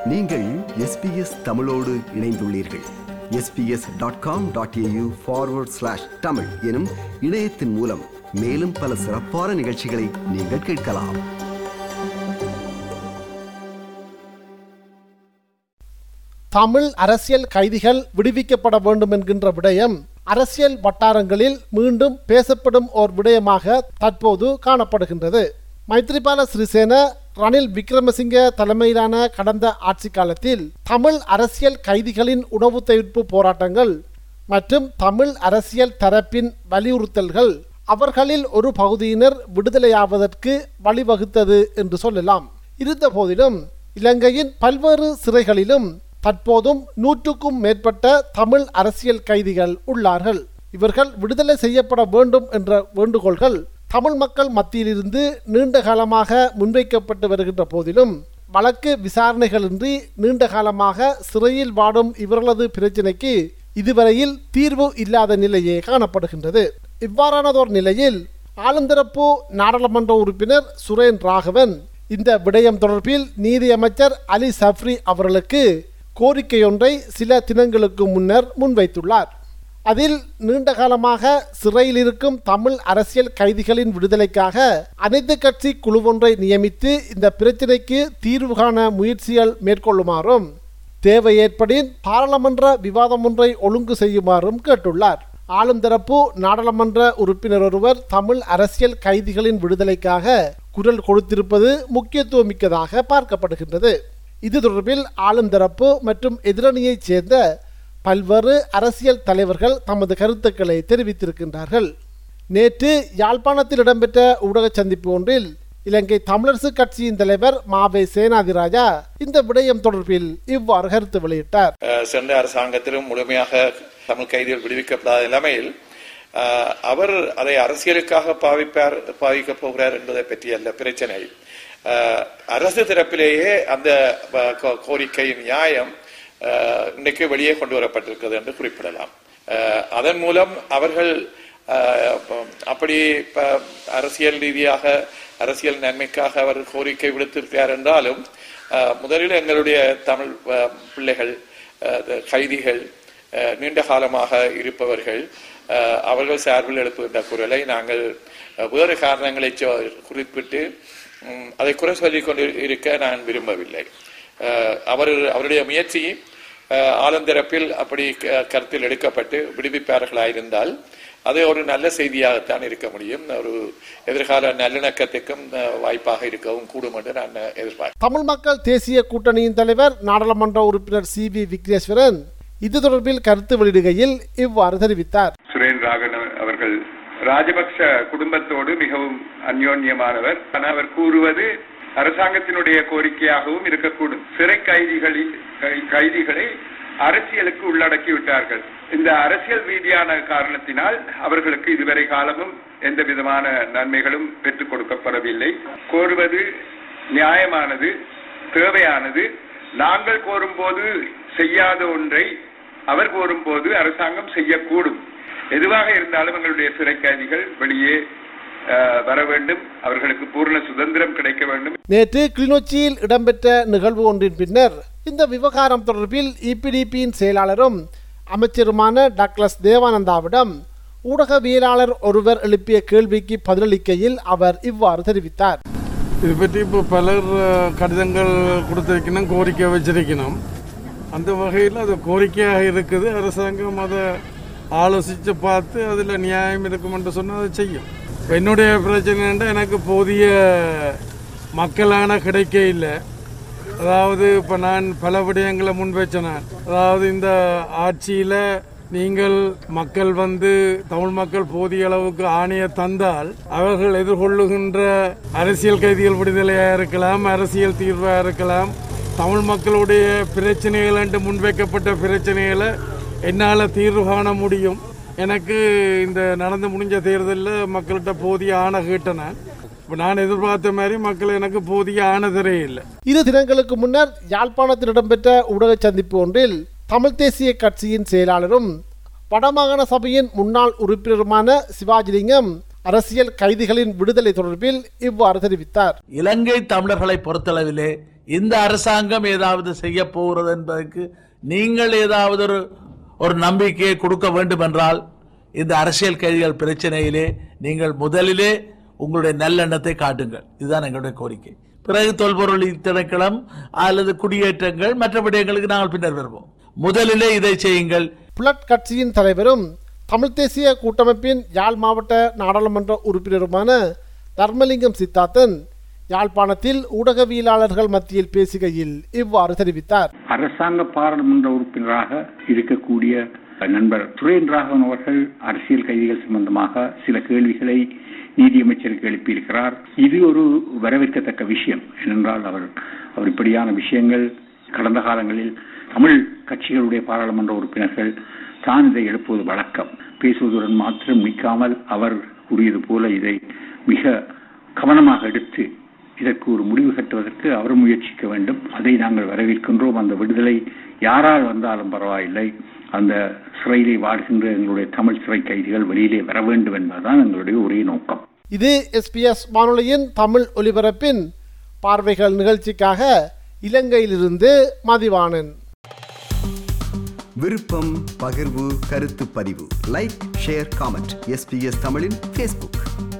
நீங்கள் எஸ்பிஎஸ் தமிழோடு இணைந்துள்ளீர்கள் SBS dot com dot AU forward slash Tamil எனும் இணையத்தின் மூலம் மேலும் பல சிறப்பான நிகழ்ச்சிகளை நீங்கள் கேட்கலாம் தமிழ் அரசியல் கைதிகள் விடுவிக்கப்பட வேண்டும் என்கின்ற விடயம் அரசியல் வட்டாரங்களில் மீண்டும் பேசப்படும் ஓர் விடயமாக தற்போது காணப்படுகின்றது மைத்ரிபால சிறிசேன ரணில் விக்ரமசிங்க தலைமையிலான கடந்த ஆட்சி காலத்தில் தமிழ் அரசியல் கைதிகளின் உணவு தவிர்ப்பு போராட்டங்கள் மற்றும் தமிழ் அரசியல் தரப்பின் வலியுறுத்தல்கள் அவர்களில் ஒரு பகுதியினர் விடுதலையாவதற்கு வழிவகுத்தது என்று சொல்லலாம் இருந்தபோதிலும் இலங்கையின் பல்வேறு சிறைகளிலும் தற்போதும் நூற்றுக்கும் மேற்பட்ட தமிழ் அரசியல் கைதிகள் உள்ளார்கள் இவர்கள் விடுதலை செய்யப்பட வேண்டும் என்ற வேண்டுகோள்கள் தமிழ் மக்கள் மத்தியிலிருந்து நீண்ட காலமாக முன்வைக்கப்பட்டு வருகின்ற போதிலும் வழக்கு விசாரணைகளின்றி நீண்ட காலமாக சிறையில் வாடும் இவர்களது பிரச்சினைக்கு இதுவரையில் தீர்வு இல்லாத நிலையே காணப்படுகின்றது இவ்வாறானதோர் நிலையில் ஆளுந்தரப்பு நாடாளுமன்ற உறுப்பினர் சுரேன் ராகவன் இந்த விடயம் தொடர்பில் நீதியமைச்சர் அலி சஃப்ரி அவர்களுக்கு கோரிக்கையொன்றை சில தினங்களுக்கு முன்னர் முன்வைத்துள்ளார் அதில் நீண்ட காலமாக சிறையில் இருக்கும் தமிழ் அரசியல் கைதிகளின் விடுதலைக்காக அனைத்து கட்சி குழுவொன்றை நியமித்து இந்த பிரச்சினைக்கு தீர்வு காண முயற்சிகள் மேற்கொள்ளுமாறும் தேவை ஏற்படின் பாராளுமன்ற விவாதம் ஒன்றை ஒழுங்கு செய்யுமாறும் கேட்டுள்ளார் ஆளும் தரப்பு நாடாளுமன்ற உறுப்பினர் ஒருவர் தமிழ் அரசியல் கைதிகளின் விடுதலைக்காக குரல் கொடுத்திருப்பது முக்கியத்துவமிக்கதாக பார்க்கப்படுகின்றது இது தொடர்பில் ஆளும் தரப்பு மற்றும் எதிரணியைச் சேர்ந்த பல்வேறு அரசியல் தலைவர்கள் தமது கருத்துக்களை தெரிவித்திருக்கின்றார்கள் நேற்று யாழ்ப்பாணத்தில் இடம்பெற்ற ஊடக சந்திப்பு ஒன்றில் இலங்கை தமிழரசு கட்சியின் தலைவர் மாவை சேனாதிராஜா இந்த விடயம் தொடர்பில் இவ்வாறு கருத்து வெளியிட்டார் அஹ் சென்ற அரசாங்கத்திலும் முழுமையாக தமிழ் கைதிகள் விடுவிக்கப்படாத நிலைமையில் அஹ், அவர் அதை அரசியலுக்காக பாவிப்பார் பாவிக்கப் போகிறார் என்பதை பற்றி அல்ல பிரச்சனை அஹ், அரசு தரப்பிலேயே அந்த அஹ், கோ- கோரிக்கையின் நியாயம் அஹ், இன்றைக்கு வெளியே கொண்டு வரப்பட்டிருக்கிறது என்று குறிப்பிடலாம் அஹ், அதன் மூலம் அவர்கள் அஹ், அப்படி ப- அரசியல் ரீதியாக அரசியல் நன்மைக்காக அவர் கோரிக்கை விடுத்திருக்கிறார் என்றாலும் அஹ், முதலில் எங்களுடைய தமிழ் அஹ், பிள்ளைகள் அஹ், கைதிகள் அஹ், நீண்ட காலமாக இருப்பவர்கள் அஹ், அவர்கள் சார்பில் எழுப்புகின்ற குரலை நாங்கள் அஹ், வேறு காரணங்களை சொ- குறிப்பிட்டு ம், அதை குறை சொல்லிக் கொண்டு இருக்க நான் விரும்பவில்லை அஹ், அவர் அவருடைய முயற்சி அஹ், ஆளுந்தரப்பில் அப்படி க- கருத்தில் எடுக்கப்பட்டு விடுவிப்பார்களாயிருந்தால் அது ஒரு நல்ல செய்தியாகத்தான் இருக்க முடியும் ஒரு எதிர்கால நல்லிணக்கத்துக்கும் அஹ், வாய்ப்பாக இருக்கவும் கூடும் என்று நான் எதிர்பார்க்கிறேன் தமிழ் மக்கள் தேசிய கூட்டணியின் தலைவர் நாடாளுமன்ற உறுப்பினர் சி வி விக்னேஸ்வரன் இது தொடர்பில் கருத்து வெளியிடுகையில் இவ்வாறு தெரிவித்தார் சுரேன் ராகவன் அவர்கள் ராஜபக்ஷ குடும்பத்தோடு மிகவும் அந்யோன்யமானவர் ஆனால் அவர் கூறுவது அரசாங்கத்தினுடைய கோரிக்கையாகவும் இருக்கக்கூடும் சிறை கைதிகளில் கை- கைதிகளை அரசியலுக்கு உள்ளடக்கி விட்டார்கள் இந்த அரசியல் ரீதியான காரணத்தினால் அவர்களுக்கு இதுவரை காலமும் எந்த விதமான நன்மைகளும் பெற்றுக் கொடுக்கப்படவில்லை கோருவது நியாயமானது தேவையானது நாங்கள் கோரும்போது செய்யாத ஒன்றை அவர் கோரும்போது அரசாங்கம் செய்யக்கூடும் எதுவாக இருந்தாலும் எங்களுடைய சிறை கைதிகள் வெளியே அஹ், வர வேண்டும் அவர்களுக்கு பூர்ண சுதந்திரம் கிடைக்க வேண்டும் நேற்று கிளிநொச்சியில் இடம்பெற்ற நிகழ்வு ஒன்றின் பின்னர் இந்த விவகாரம் தொடர்பில் இபிடிபியின் செயலாளரும் அமைச்சருமான டாக்லஸ் தேவானந்தாவிடம் ஊடகவியலாளர் ஒருவர் எழுப்பிய கேள்விக்கு பதிலளிக்கையில் அவர் இவ்வாறு தெரிவித்தார் இது பற்றி இப்போ பலர் அஹ், கடிதங்கள் கொடுத்திருக்கணும் கோரிக்கை வச்சிருக்கணும் அந்த வகையில் அது கோரிக்கையாக இருக்குது அரசாங்கம் அதை ஆலோசித்து பார்த்து அதில் நியாயம் இருக்கும் என்று சொன்னால் அதை செய்யும் இப்ப என்னுடைய பிரச்சனை என்ன, எனக்கு போதிய மக்களான கிடைக்க இல்லை அதாவது இப்போ நான் பல விடயங்களை முன்வைச்சேன் நான் அதாவது இந்த ஆட்சியில் நீங்கள் மக்கள் வந்து தமிழ் மக்கள் போதிய அளவுக்கு ஆணைய தந்தால் அவர்கள் எதிர்கொள்ளுகின்ற அரசியல் கைதிகள் விடுதலையாக இருக்கலாம் அரசியல் தீர்வாக இருக்கலாம் தமிழ் மக்களுடைய பிரச்சனைகள் என்று முன்வைக்கப்பட்ட பிரச்சனைகளை என்னால் தீர்வு காண முடியும் எனக்கு இந்த நடந்து முடிஞ்ச தேர்தலில் மக்கள்கிட்ட போதிய ஆணை கேட்டேன் இப்போ நான் எதிர்பார்த்த மாதிரி மக்கள் எனக்கு போதிய ஆணை தரே இல்லை இரு தினங்களுக்கு முன்னர் யாழ்ப்பாணத்தில் இடம்பெற்ற ஊடக சந்திப்பு ஒன்றில் தமிழ் தேசிய கட்சியின் செயலாளரும் வடமாகாண சபையின் முன்னாள் உறுப்பினருமான சிவாஜிலிங்கம் அரசியல் கைதிகளின் விடுதலை தொடர்பில் இவ்வாறு தெரிவித்தார் இலங்கை தமிழர்களை பொறுத்தளவிலே இந்த அரசாங்கம் ஏதாவது செய்ய போகிறது என்பதற்கு நீங்கள் ஏதாவது ஒரு ஒரு நம்பிக்கையை கொடுக்க வேண்டும் என்றால் இந்த அரசியல் கைதிகள் பிரச்சனையிலே நீங்கள் முதலிலே உங்களுடைய நல்லெண்ணத்தை காட்டுங்கள் இதுதான் எங்களுடைய கோரிக்கை பிறகு தொல்பொருள் திணைக்களம் அல்லது குடியேற்றங்கள் மற்ற விடயங்களுக்கு நாங்கள் பின்னர் வருவோம் முதலிலே இதை செய்யுங்கள் புலட் கட்சியின் தலைவரும் தமிழ் தேசிய கூட்டமைப்பின் யாழ் மாவட்ட நாடாளுமன்ற உறுப்பினருமான தர்மலிங்கம் சித்தார்த்தன் யாழ்ப்பாணத்தில் ஊடகவியலாளர்கள் மத்தியில் பேசுகையில் இவ்வாறு தெரிவித்தார் அரசாங்க பாராளுமன்ற உறுப்பினராக இருக்கக்கூடிய நண்பர் சுரேந்திராகவன் அவர்கள் அரசியல் கைதிகள் சம்பந்தமாக சில கேள்விகளை நீதியமைச்சருக்கு எழுப்பியிருக்கிறார் இது ஒரு வரவேற்கத்தக்க விஷயம் ஏனென்றால் அவர் அவர் இப்படியான விஷயங்கள் கடந்த காலங்களில் தமிழ் கட்சிகளுடைய பாராளுமன்ற உறுப்பினர்கள் தான் இதை எழுப்புவது வழக்கம் பேசுவதுடன் மாத்திரம் நிற்காமல் அவர் கூறியது போல இதை மிக கவனமாக எடுத்து இதற்கு ஒரு முடிவு கட்டுவதற்கு அவர் முயற்சிக்க வேண்டும் அதை நாங்கள் வரவேற்கின்றோம் அந்த விடுதலை யாரால் வந்தாலும் பரவாயில்லை அந்த சிறையிலே வாடுகின்ற எங்களுடைய தமிழ் சிறை கைதிகள் வெளியிலே வர வேண்டும் என்பதுதான் எங்களுடைய ஒரே நோக்கம் இது எஸ்பிஎஸ் வானொலியின் தமிழ் ஒலிபரப்பின் பார்வைகள் நிகழ்ச்சிக்காக இலங்கையிலிருந்து மதிவாணன் விருப்பம் பகிர்வு கருத்து பதிவு லைக் ஷேர் காமெண்ட் எஸ்பிஎஸ் தமிழின் ஃபேஸ்புக்